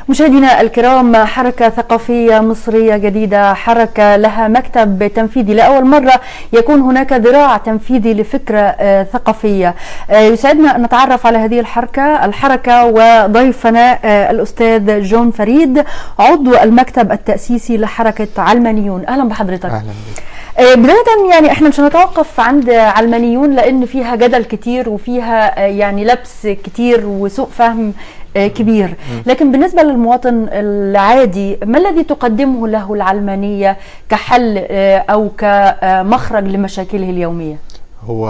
مشاهدينا الكرام حركة ثقافية مصرية جديدة حركة لها مكتب تنفيذي لأول مرة يكون هناك ذراع تنفيذي لفكرة آه، ثقافية آه، يسعدنا أن نتعرف على هذه الحركة الحركة وضيفنا آه، الأستاذ جون فريد عضو المكتب التأسيسي لحركة علمانيون أهلا بحضرتك اهلا بك آه، بداية يعني احنا مش هنتوقف عند علمانيون لان فيها جدل كتير وفيها آه، يعني لبس كتير وسوء فهم آه، كبير لكن بالنسبة للمواطن العادي ما الذي تقدمه له العلمانية كحل آه، او كمخرج لمشاكله اليومية هو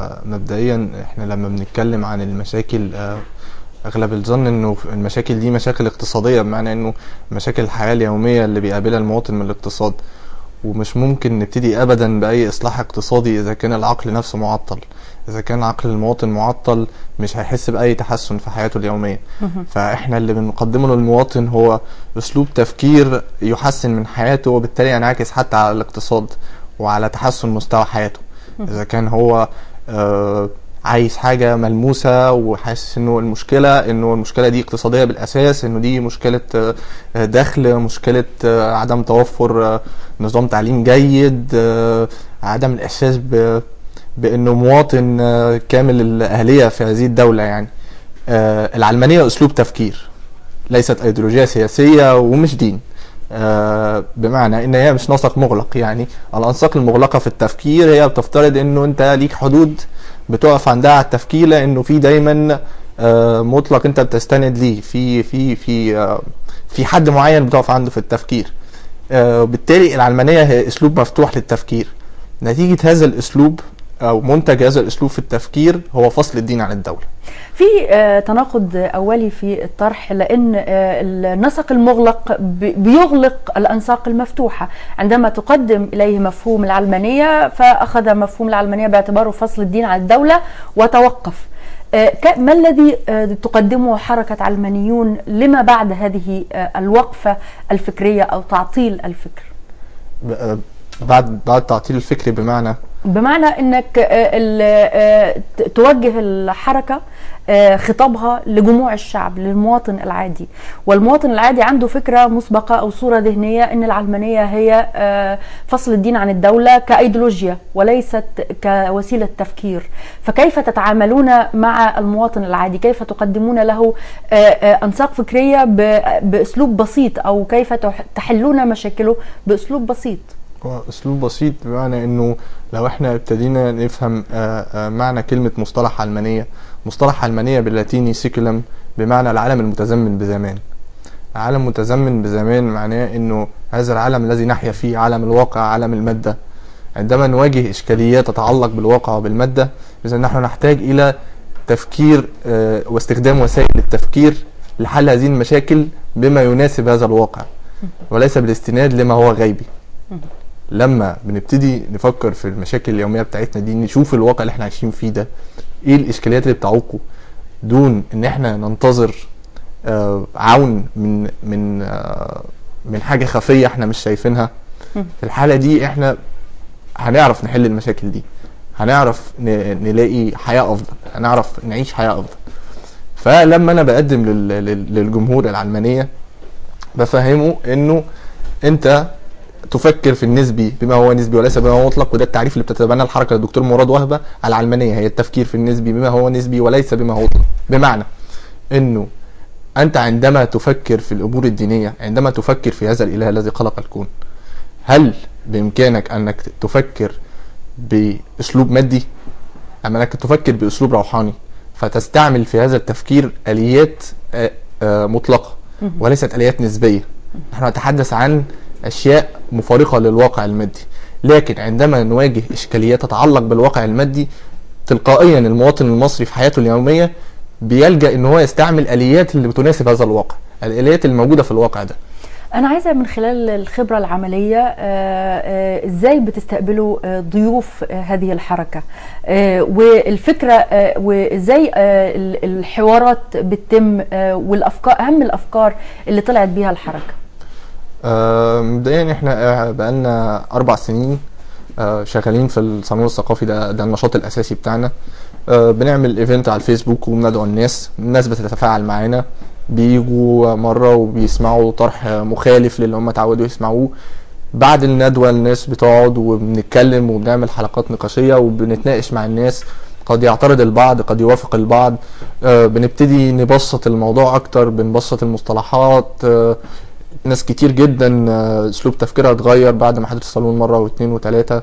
مبدئيا احنا لما بنتكلم عن المشاكل آه، اغلب الظن انه المشاكل دي مشاكل اقتصاديه بمعنى انه مشاكل الحياه اليوميه اللي بيقابلها المواطن من الاقتصاد ومش ممكن نبتدي ابدا باي اصلاح اقتصادي اذا كان العقل نفسه معطل اذا كان عقل المواطن معطل مش هيحس باي تحسن في حياته اليوميه فاحنا اللي بنقدمه للمواطن هو اسلوب تفكير يحسن من حياته وبالتالي ينعكس حتى على الاقتصاد وعلى تحسن مستوى حياته اذا كان هو آه، عايز حاجه ملموسه وحاسس انه المشكله انه المشكله دي اقتصاديه بالاساس انه دي مشكله آه، آه، دخل مشكله آه، عدم توفر آه، نظام تعليم جيد آه، عدم الاحساس ب بانه مواطن آه، كامل الاهليه في هذه الدوله يعني آه، العلمانيه اسلوب تفكير ليست ايديولوجيه سياسيه ومش دين آه، بمعنى ان هي مش نسق مغلق يعني الانساق المغلقه في التفكير هي بتفترض انه انت ليك حدود بتقف عندها على التفكير لانه في دايما آه، مطلق انت بتستند ليه في في في آه، في حد معين بتقف عنده في التفكير آه، وبالتالي العلمانيه هي اسلوب مفتوح للتفكير نتيجه هذا الاسلوب او منتج هذا الاسلوب في التفكير هو فصل الدين عن الدوله في آه، تناقض اولي في الطرح لان آه، النسق المغلق بي- بيغلق الانساق المفتوحه عندما تقدم اليه مفهوم العلمانيه فاخذ مفهوم العلمانيه باعتباره فصل الدين عن الدوله وتوقف آه، ك- ما الذي آه، تقدمه حركه علمانيون لما بعد هذه آه، الوقفه الفكريه او تعطيل الفكر ب- آه، بعد بعد تعطيل الفكري بمعنى بمعنى انك آه، ال- آه، ت- توجه الحركه آه، خطابها لجموع الشعب للمواطن العادي والمواطن العادي عنده فكره مسبقه او صوره ذهنيه ان العلمانيه هي آه، فصل الدين عن الدوله كايديولوجيا وليست كوسيله تفكير فكيف تتعاملون مع المواطن العادي كيف تقدمون له آه، آه، انساق فكريه ب- باسلوب بسيط او كيف تح- تحلون مشاكله باسلوب بسيط هو اسلوب بسيط بمعنى انه لو احنا ابتدينا نفهم آه، آه، معنى كلمه مصطلح علمانيه مصطلح علمانيه باللاتيني سيكولم بمعنى العالم المتزمن بزمان عالم متزمن بزمان معناه انه هذا العالم الذي نحيا فيه عالم الواقع عالم الماده عندما نواجه اشكاليات تتعلق بالواقع وبالماده اذا نحن نحتاج الى تفكير آه، واستخدام وسائل التفكير لحل هذه المشاكل بما يناسب هذا الواقع وليس بالاستناد لما هو غيبي لما بنبتدي نفكر في المشاكل اليوميه بتاعتنا دي نشوف الواقع اللي احنا عايشين فيه ده ايه الاشكاليات اللي بتعوقه دون ان احنا ننتظر آه، عون من من آه، من حاجه خفيه احنا مش شايفينها في الحاله دي احنا هنعرف نحل المشاكل دي هنعرف ن- نلاقي حياه افضل هنعرف نعيش حياه افضل فلما انا بقدم لل- لل- للجمهور العلمانيه بفهمه انه انت تفكر في النسبي بما هو نسبي وليس بما هو مطلق وده التعريف اللي بتتبناه الحركه للدكتور مراد وهبه على العلمانيه هي التفكير في النسبي بما هو نسبي وليس بما هو مطلق بمعنى انه انت عندما تفكر في الامور الدينيه عندما تفكر في هذا الاله الذي خلق الكون هل بامكانك انك تفكر باسلوب مادي ام انك تفكر باسلوب روحاني فتستعمل في هذا التفكير اليات آه، آه، مطلقه وليست اليات نسبيه نحن نتحدث عن اشياء مفارقه للواقع المادي لكن عندما نواجه اشكاليات تتعلق بالواقع المادي تلقائيا المواطن المصري في حياته اليوميه بيلجا ان هو يستعمل اليات اللي بتناسب هذا الواقع الاليات الموجوده في الواقع ده أنا عايزة من خلال الخبرة العملية آه، آه، إزاي بتستقبلوا آه، ضيوف آه، هذه الحركة آه، والفكرة آه، وإزاي آه، ال- الحوارات بتتم آه، والأفكار أهم الأفكار اللي طلعت بيها الحركة آه، مبدئيا احنا آه، بقالنا اربع سنين آه، شغالين في الصالون الثقافي ده ده النشاط الاساسي بتاعنا آه، بنعمل ايفنت على الفيسبوك وبندعو الناس الناس بتتفاعل معانا بيجوا مره وبيسمعوا طرح مخالف للي هم اتعودوا يسمعوه بعد الندوه الناس بتقعد وبنتكلم وبنعمل حلقات نقاشيه وبنتناقش مع الناس قد يعترض البعض قد يوافق البعض آه، بنبتدي نبسط الموضوع اكتر بنبسط المصطلحات آه، ناس كتير جدا آه، اسلوب تفكيرها اتغير بعد ما حضرت الصالون مره واثنين وثلاثه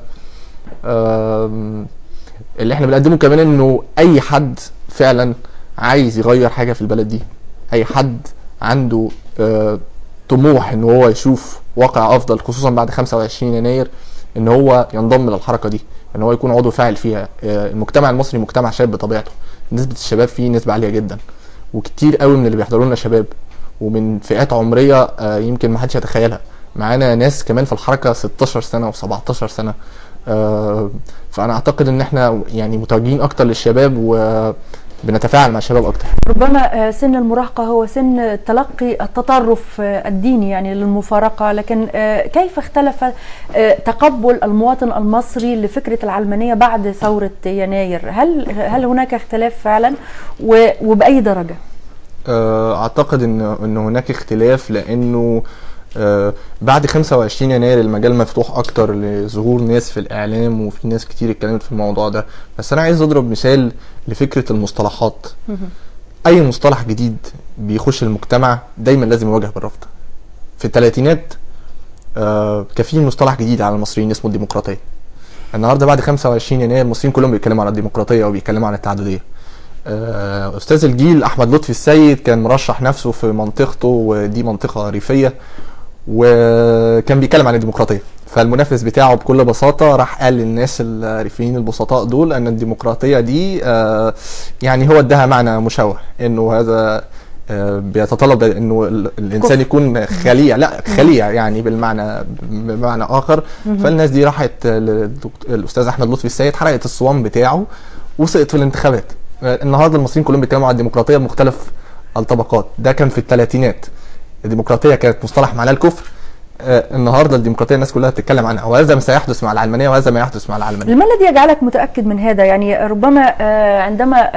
آم، اللي احنا بنقدمه كمان انه اي حد فعلا عايز يغير حاجه في البلد دي اي حد عنده آه، طموح ان هو يشوف واقع افضل خصوصا بعد 25 يناير ان هو ينضم للحركه دي ان هو يكون عضو فاعل فيها آه، المجتمع المصري مجتمع شاب بطبيعته نسبه الشباب فيه نسبه عاليه جدا وكتير قوي من اللي بيحضروا لنا شباب ومن فئات عمريه آه، يمكن ما حدش يتخيلها معانا ناس كمان في الحركه 16 سنه و17 سنه آه، فانا اعتقد ان احنا يعني متوجهين اكتر للشباب وبنتفاعل مع الشباب اكتر ربما آه، سن المراهقة هو سن تلقي التطرف آه، الديني يعني للمفارقة لكن آه، كيف اختلف آه، تقبل المواطن المصري لفكرة العلمانية بعد ثورة يناير هل هل هناك اختلاف فعلا و- وبأي درجة؟ آه، اعتقد ان ان هناك اختلاف لانه آه، بعد 25 يناير المجال مفتوح اكتر لظهور ناس في الاعلام وفي ناس كتير اتكلمت في الموضوع ده بس انا عايز اضرب مثال لفكره المصطلحات اي مصطلح جديد بيخش المجتمع دايما لازم يواجه بالرفض في الثلاثينات آه، كان في مصطلح جديد على المصريين اسمه الديمقراطيه النهارده بعد 25 يناير المصريين كلهم بيتكلموا عن الديمقراطيه وبيتكلموا عن التعدديه آه، استاذ الجيل احمد لطفي السيد كان مرشح نفسه في منطقته ودي منطقه ريفيه وكان بيتكلم عن الديمقراطيه فالمنافس بتاعه بكل بساطه راح قال للناس الريفيين البسطاء دول ان الديمقراطيه دي آه، يعني هو اداها معنى مشوه انه هذا آه، بيتطلب انه ال- الانسان كفر. يكون خليع لا خليع يعني بالمعنى بمعنى اخر فالناس دي راحت للدكت- الاستاذ احمد لطفي السيد حرقت الصوان بتاعه وسقط في الانتخابات آه، النهارده المصريين كلهم بيتكلموا عن الديمقراطيه بمختلف الطبقات ده كان في الثلاثينات الديمقراطيه كانت مصطلح معناه الكفر آه، النهارده الديمقراطيه الناس كلها بتتكلم عنها وهذا ما سيحدث مع العلمانيه وهذا ما يحدث مع العلمانيه ما الذي يجعلك متأكد من هذا يعني ربما آه، عندما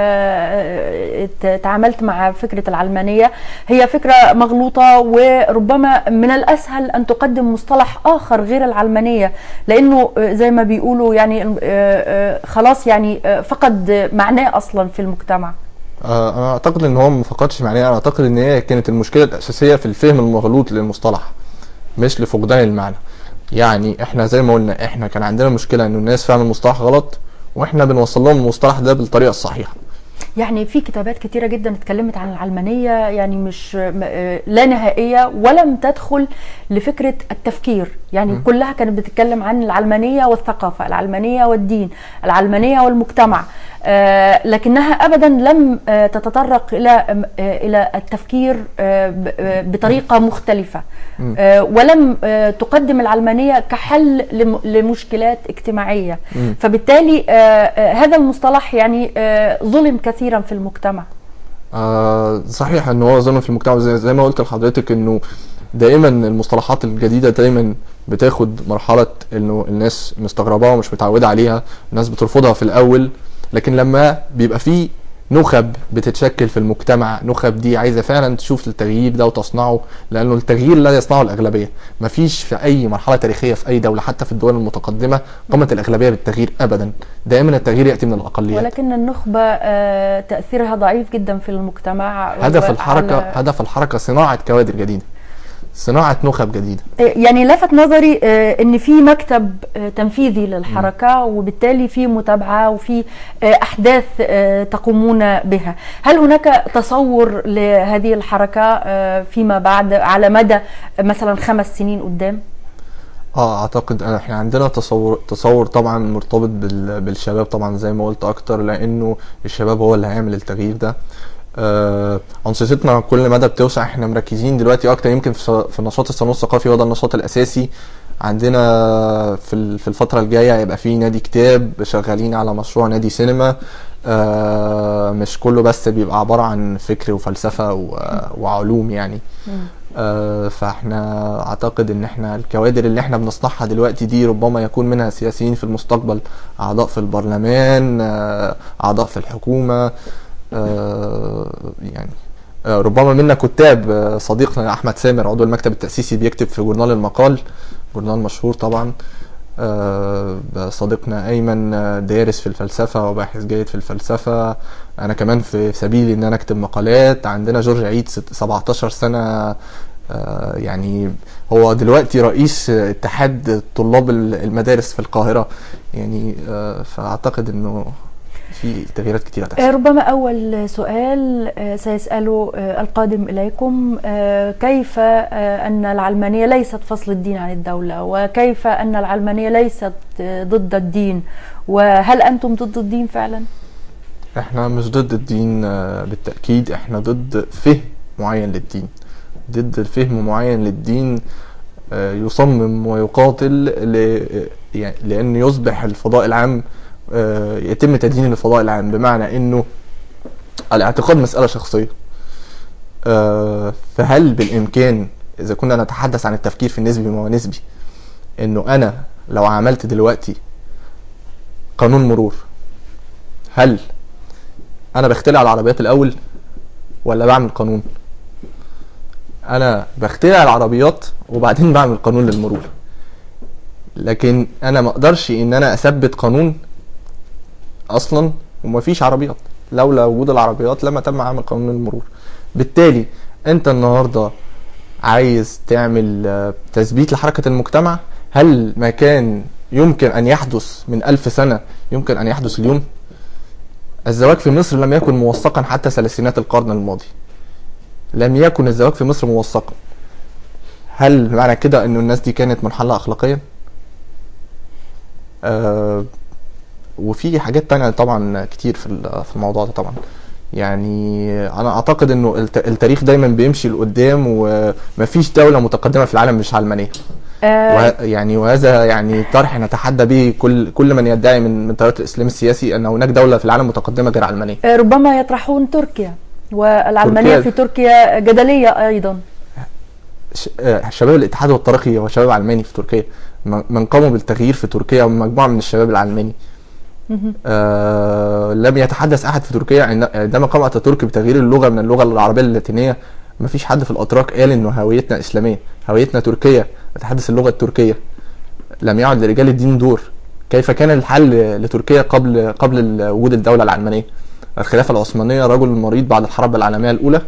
آه، ت- تعاملت مع فكرة العلمانية هي فكرة مغلوطة وربما من الأسهل أن تقدم مصطلح آخر غير العلمانية لأنه آه، زي ما بيقولوا يعني آه، آه، خلاص يعني آه، فقد معناه أصلا في المجتمع آه، انا اعتقد ان هو ما فقدش معناه انا اعتقد ان هي كانت المشكله الاساسيه في الفهم المغلوط للمصطلح مش لفقدان المعنى يعني احنا زي ما قلنا احنا كان عندنا مشكله ان الناس فاهمه المصطلح غلط واحنا بنوصل لهم المصطلح ده بالطريقه الصحيحه يعني في كتابات كتيرة جدا اتكلمت عن العلمانية يعني مش م- آه، لا نهائية ولم تدخل لفكرة التفكير يعني م. كلها كانت بتتكلم عن العلمانية والثقافة العلمانية والدين العلمانية والمجتمع آه، لكنها أبدا لم آه، تتطرق إلى آه، إلى التفكير آه، ب- آه، بطريقة مختلفة آه، ولم آه، تقدم العلمانية كحل لم- لمشكلات اجتماعية مم. فبالتالي آه، آه، هذا المصطلح يعني آه، ظلم كثيرا في المجتمع آه صحيح ان هو ظلم في المجتمع زي, زي ما قلت لحضرتك انه دائما المصطلحات الجديده دايما بتاخد مرحله انه الناس مستغرباها ومش متعوده عليها الناس بترفضها في الاول لكن لما بيبقى في نخب بتتشكل في المجتمع نخب دي عايزه فعلا تشوف التغيير ده وتصنعه لانه التغيير لا يصنعه الاغلبيه مفيش في اي مرحله تاريخيه في اي دوله حتى في الدول المتقدمه قامت الاغلبيه بالتغيير ابدا دائما التغيير ياتي من الاقليات ولكن النخبة آه، تأثيرها ضعيف جدا في المجتمع هدف وعلى- الحركه هدف الحركه صناعه كوادر جديده صناعه نخب جديده يعني لفت نظري آه، ان في مكتب آه، تنفيذي للحركه وبالتالي في متابعه وفي آه، احداث آه، تقومون بها هل هناك تصور لهذه الحركه آه، فيما بعد على مدى مثلا خمس سنين قدام اه اعتقد أنا- احنا عندنا تصور تصور طبعا مرتبط بال... بالشباب طبعا زي ما قلت اكتر لانه الشباب هو اللي هيعمل التغيير ده آه انشطتنا كل مدى بتوسع احنا مركزين دلوقتي اكتر يمكن في, ص- في نشاط الصالون الثقافي وده النشاط الاساسي عندنا في ال- في الفترة الجاية هيبقى في نادي كتاب شغالين على مشروع نادي سينما آه مش كله بس بيبقى عبارة عن فكر وفلسفة و- وعلوم يعني آه، فاحنا اعتقد ان احنا الكوادر اللي احنا بنصنعها دلوقتي دي ربما يكون منها سياسيين في المستقبل اعضاء في البرلمان آه، اعضاء في الحكومة آه، يعني آه، ربما منا كتاب آه، صديقنا احمد سامر عضو المكتب التاسيسي بيكتب في جورنال المقال جورنال مشهور طبعا آه، صديقنا ايمن آه، دارس في الفلسفه وباحث جيد في الفلسفه انا كمان في سبيلي ان انا اكتب مقالات عندنا جورج عيد ست- 17 سنه آه، يعني هو دلوقتي رئيس اتحاد طلاب المدارس في القاهره يعني آه، فاعتقد انه في تغييرات كتيره هتحصل آه، ربما أول سؤال آه، سيسأله آه، القادم إليكم آه، كيف آه، أن العلمانية ليست فصل الدين عن الدولة وكيف أن العلمانية ليست آه، ضد الدين وهل أنتم ضد الدين فعلا؟ احنا مش ضد الدين آه، بالتأكيد احنا ضد فهم معين للدين ضد فهم معين للدين آه، يصمم ويقاتل ل... يعني لأن يصبح الفضاء العام آه، يتم تدين الفضاء العام بمعنى انه الاعتقاد مسألة شخصية آه، فهل بالإمكان إذا كنا نتحدث عن التفكير في النسبي ما هو نسبي إنه أنا لو عملت دلوقتي قانون مرور هل انا بخترع العربيات الاول ولا بعمل قانون انا بخترع العربيات وبعدين بعمل قانون للمرور لكن انا ما اقدرش ان انا اثبت قانون اصلا ومفيش عربيات لولا وجود العربيات لما تم عمل قانون المرور بالتالي انت النهارده عايز تعمل آه، تثبيت لحركة المجتمع هل ما كان يمكن أن يحدث من ألف سنة يمكن أن يحدث اليوم الزواج في مصر لم يكن موثقا حتى ثلاثينات القرن الماضي لم يكن الزواج في مصر موثقا هل معنى كده أن الناس دي كانت منحلة أخلاقيا آه وفي حاجات تانية طبعا كتير في ال- في الموضوع ده طبعا يعني انا اعتقد انه الت- التاريخ دايما بيمشي لقدام ومفيش دولة متقدمة في العالم مش علمانية آه، وه... يعني وهذا يعني طرح نتحدى به كل كل من يدعي من من تيارات الاسلام السياسي ان هناك دوله في العالم متقدمه غير علمانيه آه، ربما يطرحون تركيا والعلمانية تركيا- في تركيا جدلية أيضا ش... آه، شباب الاتحاد والترقي هو شباب علماني في تركيا م- من قاموا بالتغيير في تركيا مجموعه من الشباب العلماني مهم. آه لم يتحدث احد في تركيا عند- عندما قام اتاتورك بتغيير اللغه من اللغه العربيه اللاتينيه ما فيش حد في الاتراك قال انه هويتنا اسلاميه هويتنا تركيه نتحدث اللغه التركيه لم يعد لرجال الدين دور كيف كان الحل لتركيا قبل قبل ال- وجود الدوله العلمانيه الخلافه العثمانيه رجل مريض بعد الحرب العالميه الاولى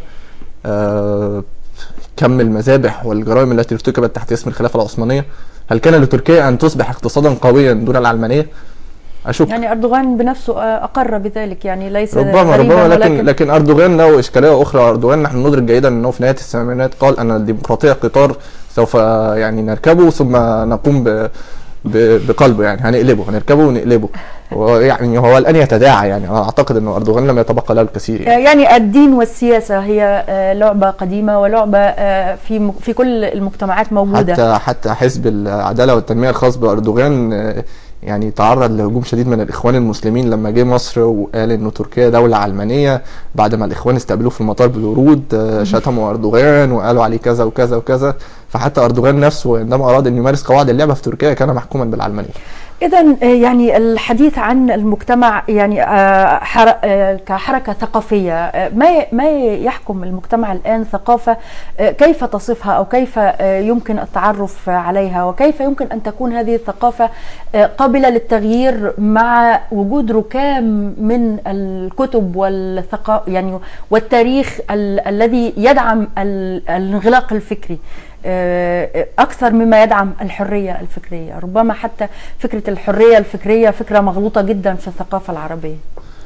آه كم المذابح والجرائم التي ارتكبت تحت اسم الخلافه العثمانيه هل كان لتركيا ان تصبح اقتصادا قويا دون العلمانيه اشك يعني أردوغان بنفسه آه، أقر بذلك يعني ليس ربما غريبا ربما لكن ولكن لكن اردوغان له اشكاليه اخرى اردوغان نحن ندرك جيدا انه في نهايه الثمانينات قال ان الديمقراطيه قطار سوف يعني نركبه ثم نقوم ب ب- بقلبه يعني هنقلبه هنركبه ونقلبه ويعني هو الان يتداعى يعني انا اعتقد انه اردوغان لم يتبقى له الكثير آه، يعني. يعني الدين والسياسة هي آه، لعبة قديمة ولعبة آه، في م- في كل المجتمعات موجودة حتى حتى حزب العداله والتنميه الخاص باردوغان آه، يعني تعرض لهجوم شديد من الاخوان المسلمين لما جه مصر وقال انه تركيا دوله علمانيه بعد ما الاخوان استقبلوه في المطار بالورود آه، شتموا اردوغان وقالوا عليه كذا وكذا وكذا فحتى اردوغان نفسه عندما اراد ان يمارس قواعد اللعبه في تركيا كان محكوما بالعلمانيه إذا يعني الحديث عن المجتمع يعني آه، حر- آه، كحركة ثقافية آه، ما ي- ما يحكم المجتمع الآن ثقافة آه، كيف تصفها أو كيف آه، يمكن التعرف عليها وكيف يمكن أن تكون هذه الثقافة آه، قابلة للتغيير مع وجود ركام من الكتب والثقافة يعني والتاريخ ال- الذي يدعم ال- الانغلاق الفكري آه، اكثر مما يدعم الحريه الفكريه ربما حتى فكره الحريه الفكريه فكره مغلوطه جدا في الثقافه العربيه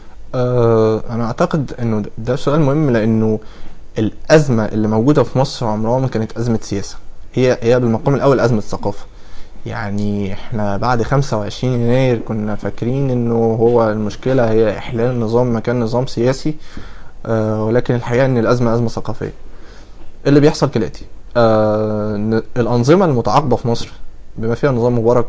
أه انا اعتقد انه ده- ده سؤال مهم لانه الازمه اللي موجوده في مصر عمرها ما كانت ازمه سياسه هي هي بالمقام الاول ازمه ثقافه يعني احنا بعد 25 يناير كنا فاكرين انه هو المشكله هي احلال نظام مكان نظام سياسي أه ولكن الحقيقه ان الازمه ازمه ثقافيه اللي بيحصل كالاتي أه إن الانظمه المتعاقبه في مصر بما فيها نظام مبارك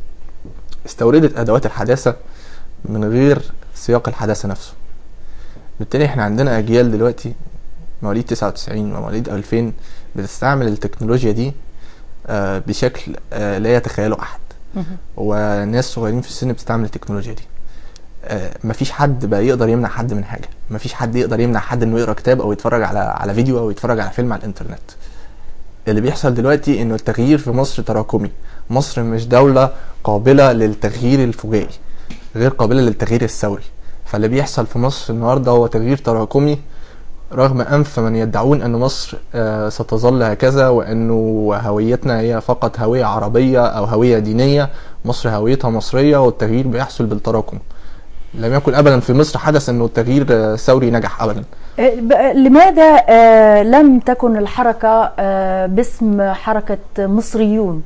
استوردت ادوات الحداثه من غير سياق الحداثه نفسه بالتالي احنا عندنا اجيال دلوقتي مواليد 99 ومواليد 2000 بتستعمل التكنولوجيا دي آه، بشكل آه، لا يتخيله احد وناس صغيرين في السن بتستعمل التكنولوجيا دي آه، مفيش حد بقى يقدر يمنع حد من حاجه مفيش حد يقدر يمنع حد انه يقرا كتاب او يتفرج على على فيديو او يتفرج على فيلم على الانترنت اللي بيحصل دلوقتي انه التغيير في مصر تراكمي مصر مش دولة قابلة للتغيير الفجائي غير قابلة للتغيير الثوري فاللي بيحصل في مصر النهاردة هو تغيير تراكمي رغم أنف من يدعون أن مصر آه، ستظل هكذا وأنه هويتنا هي فقط هوية عربية أو هوية دينية مصر هويتها مصرية والتغيير بيحصل بالتراكم لم يكن أبدا في مصر حدث أنه التغيير آه، ثوري نجح أبدا آه، ب- لماذا آه، لم تكن الحركة آه، باسم حركة مصريون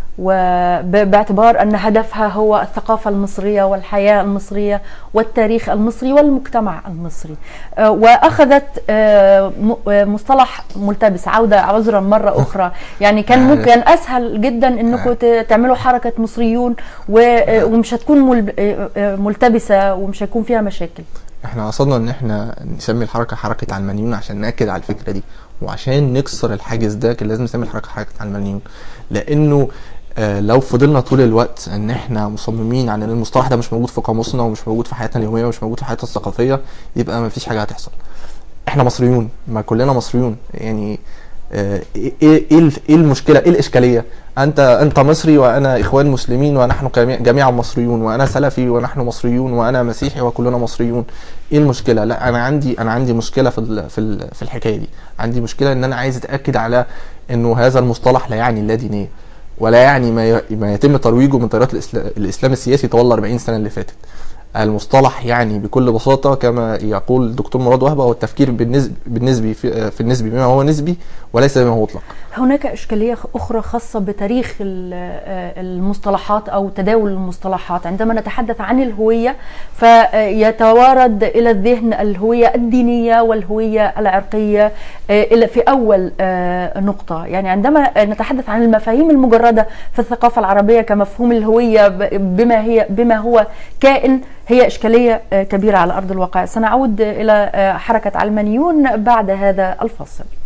وباعتبار أن هدفها هو الثقافة المصرية والحياة المصرية والتاريخ المصري والمجتمع المصري آه، وأخذت آه، م- آه، مصطلح ملتبس عودة عذرا مرة أخرى يعني كان يعني- ممكن أسهل جدا أنكم ت- تعملوا حركة مصريون و- آه، ومش هتكون مل- آه، آه، ملتبسة ومش هيكون فيها مشاكل احنا قصدنا ان احنا نسمي الحركه حركه علمانيون عشان ناكد على الفكره دي وعشان نكسر الحاجز ده كان لازم نسمي الحركه حركه علمانيون لانه آه، لو فضلنا طول الوقت ان احنا مصممين على ان المصطلح ده مش موجود في قاموسنا ومش موجود في حياتنا اليوميه ومش موجود في حياتنا الثقافيه يبقى ما فيش حاجه هتحصل احنا مصريون ما كلنا مصريون يعني آه، ايه ايه ايه ايه المشكله ايه الاشكاليه انت انت مصري وانا اخوان مسلمين ونحن جميع- جميعا مصريون وانا سلفي ونحن مصريون وانا مسيحي وكلنا مصريون ايه المشكله لا انا عندي انا عندي مشكله في ال- في ال- في الحكايه دي عندي مشكله ان انا عايز اتاكد على انه هذا المصطلح لا يعني اللادينيه ولا يعني ما ي- ما يتم ترويجه من تيارات الإسلا- الاسلام السياسي طوال 40 سنه اللي فاتت المصطلح يعني بكل بساطه كما يقول الدكتور مراد وهبه هو التفكير بالنسبي بالنسبي في, في النسبي بما هو نسبي وليس بما هو مطلق هناك إشكالية أخرى خاصة بتاريخ ال- آه، المصطلحات أو تداول المصطلحات عندما نتحدث عن الهوية فيتوارد إلى الذهن الهوية الدينية والهوية العرقية آه، إلى- في أول آه، نقطة يعني عندما نتحدث عن المفاهيم المجردة في الثقافة العربية كمفهوم الهوية ب- بما هي بما هو كائن هي إشكالية آه، كبيرة على أرض الواقع سنعود إلى آه، حركة علمانيون بعد هذا الفاصل